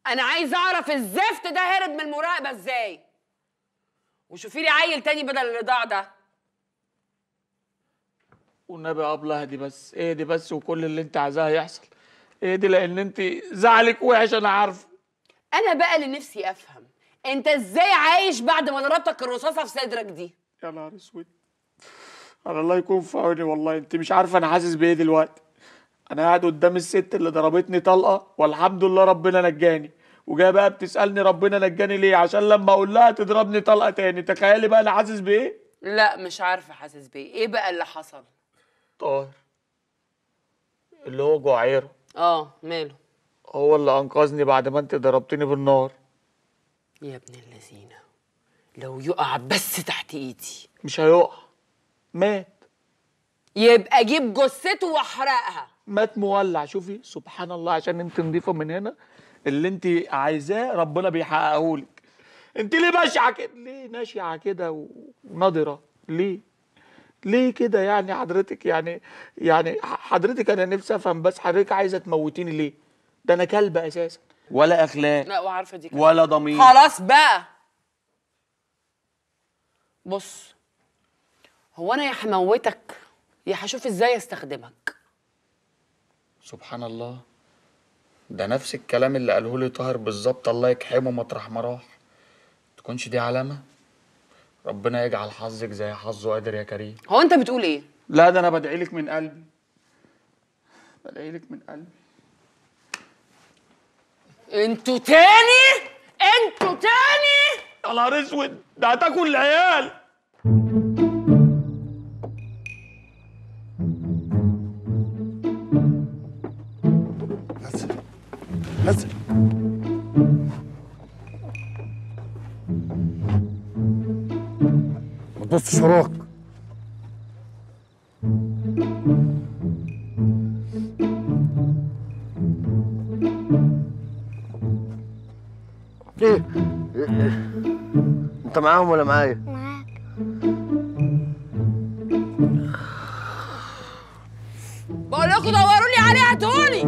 انا عايز اعرف الزفت ده هرب من المراقبه ازاي وشوفي لي عيل تاني بدل اللي ضاع ده والنبي يا ابله اهدي بس اهدي بس وكل اللي انت عايزاه هيحصل اهدي لان انت زعلك وحش انا عارفه انا بقى اللي نفسي افهم انت ازاي عايش بعد ما ضربتك الرصاصه في صدرك دي يا نهار اسود انا الله يكون في عوني والله انت مش عارفه انا حاسس بايه دلوقتي انا قاعد قدام الست اللي ضربتني طلقه والحمد لله ربنا نجاني وجايه بقى بتسالني ربنا نجاني ليه عشان لما اقول لها تضربني طلقه تاني تخيلي بقى انا حاسس بايه لا مش عارفه حاسس بايه ايه بقى اللي حصل طاهر اللي هو جعيره اه ماله هو اللي انقذني بعد ما انت ضربتني بالنار يا ابن اللذينه لو يقع بس تحت ايدي مش هيقع مات يبقى اجيب جثته واحرقها مات مولع شوفي سبحان الله عشان انت نضيفه من هنا اللي انت عايزاه ربنا بيحققه لك انت ليه بشعه كده ليه ناشعه كده ونضره ليه ليه كده يعني حضرتك يعني يعني حضرتك انا نفسي افهم بس حضرتك عايزه تموتيني ليه ده انا كلب اساسا ولا اخلاق لا وعارفه دي كمان. ولا ضمير خلاص بقى بص هو انا يا هموتك يا هشوف ازاي استخدمك سبحان الله ده نفس الكلام اللي قاله لي طاهر بالظبط الله يكحمه مطرح ما راح تكونش دي علامة ربنا يجعل حظك زي حظه قادر يا كريم هو انت بتقول ايه لا ده انا بدعي لك من قلبي بدعي لك من قلبي انتوا تاني انتوا تاني يا نهار اسود ده هتاكل العيال نزل نزل ما تبصش وراك ايه إيه؟ انت معاهم ولا معايا بقول لكم دوروا لي عليه هاتولي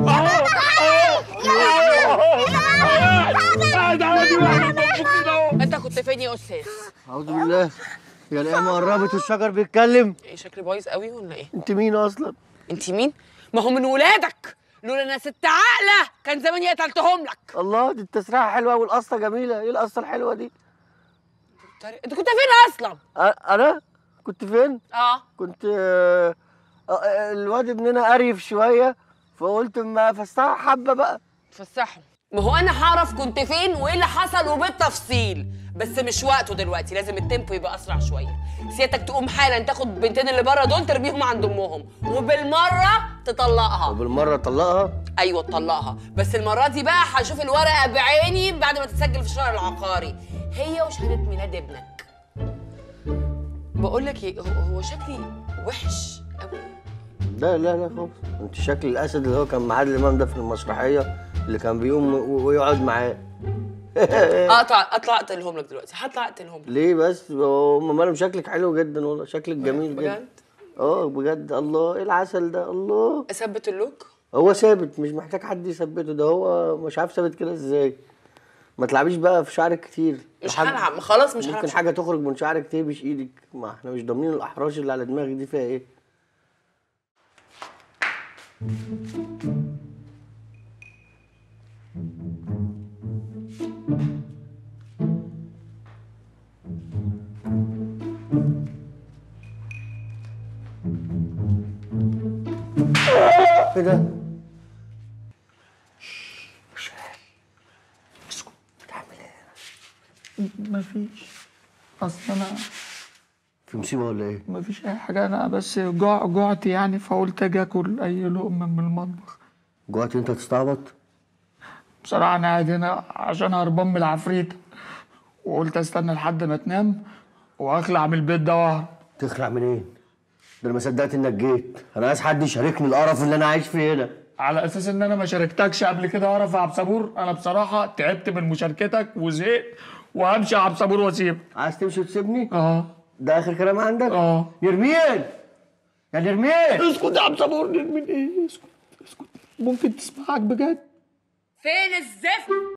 انت كنت فين يا استاذ اعوذ بالله يا الايام قربت والشجر بيتكلم ايه شكلي بايظ قوي ولا ايه انت مين اصلا انت مين ما هو من ولادك لولا انا ست عاقله كان زماني قتلتهم لك الله دي التسريحه حلوه والقصه جميله ايه القصه الحلوه دي انت كنت فين اصلا أ- انا كنت فين اه كنت آه، آه، الواد ابننا قريف شويه فقلت ما افسحها حبه بقى فسحهم ما هو انا هعرف كنت فين وايه اللي حصل وبالتفصيل بس مش وقته دلوقتي لازم التيمبو يبقى اسرع شويه سيادتك تقوم حالا تاخد بنتين اللي بره دول ترميهم عند امهم وبالمره تطلقها وبالمره طلقها ايوه تطلقها بس المره دي بقى هشوف الورقه بعيني بعد ما تتسجل في الشهر العقاري هي وشهاده ميلاد ابنك بقول لك ايه هو هو شكلي وحش قوي لا لا لا خالص انت شكل الاسد اللي هو كان مع عادل امام ده في المسرحيه اللي كان بيقوم و- ويقعد معاه اطلع اطلع اقتلهم لك دلوقتي هطلع اقتلهم لك ليه بس هم مالهم شكلك حلو جدا والله شكلك جميل جدا بجد اه بجد الله ايه العسل ده الله اثبت اللوك هو ثابت مش محتاج حد يثبته ده هو مش عارف ثابت كده ازاي ما تلعبيش بقى في شعرك كتير مش لحد- هلعب خلاص مش ممكن هلعب حاجه تخرج من شعرك تهبش ايدك ما احنا مش ضامنين الاحراش اللي على دماغك دي فيها ايه ايه ده؟ اسكت بتعمل ايه؟ مفيش اصل انا في مصيبه ولا ايه؟ مفيش اي حاجه انا بس جوع جوعت يعني فقلت اجي اكل اي لقمه من المطبخ جوعت انت تستعبط؟ بصراحه انا قاعد هنا عشان هربان من العفريت وقلت استنى لحد ما تنام واخلع من البيت ده واهرب تخلع منين؟ ده انا ما صدقت انك جيت، انا عايز حد يشاركني القرف اللي انا عايش فيه هنا. على اساس ان انا ما شاركتكش قبل كده اعرف يا عبد صبور انا بصراحه تعبت من مشاركتك وزهقت وهمشي يا عبد صبور واسيبك عايز تمشي وتسيبني؟ اه ده اخر كلام عندك؟ اه نرمين يا نرمين اسكت يا عبد صبور من ايه اسكت اسكت ممكن تسمعك بجد فين الزفت